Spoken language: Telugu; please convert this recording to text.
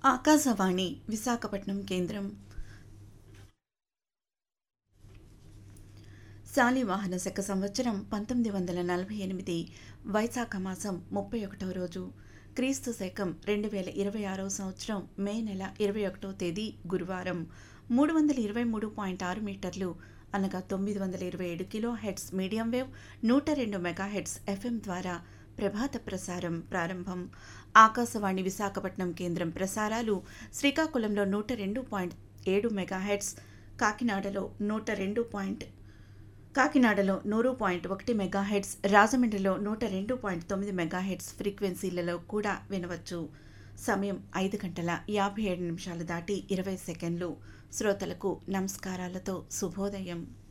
ఆకాశవాణి విశాఖపట్నం కేంద్రం శాలివాహన శక సంవత్సరం పంతొమ్మిది వందల నలభై ఎనిమిది వైశాఖ మాసం ముప్పై ఒకటవ రోజు క్రీస్తు శకం రెండు వేల ఇరవై ఆరవ సంవత్సరం మే నెల ఇరవై ఒకటవ తేదీ గురువారం మూడు వందల ఇరవై మూడు పాయింట్ ఆరు మీటర్లు అనగా తొమ్మిది వందల ఇరవై ఏడు కిలో హెడ్స్ మీడియం వేవ్ నూట రెండు మెగా హెడ్స్ ఎఫ్ఎం ద్వారా ప్రభాత ప్రసారం ప్రారంభం ఆకాశవాణి విశాఖపట్నం కేంద్రం ప్రసారాలు శ్రీకాకుళంలో నూట రెండు పాయింట్ ఏడు మెగా హెడ్స్ కాకినాడలో నూట రెండు పాయింట్ కాకినాడలో నూరు పాయింట్ ఒకటి మెగాహెడ్స్ రాజమండ్రిలో నూట రెండు పాయింట్ తొమ్మిది మెగాహెడ్స్ ఫ్రీక్వెన్సీలలో కూడా వినవచ్చు సమయం ఐదు గంటల యాభై ఏడు నిమిషాలు దాటి ఇరవై సెకండ్లు శ్రోతలకు నమస్కారాలతో శుభోదయం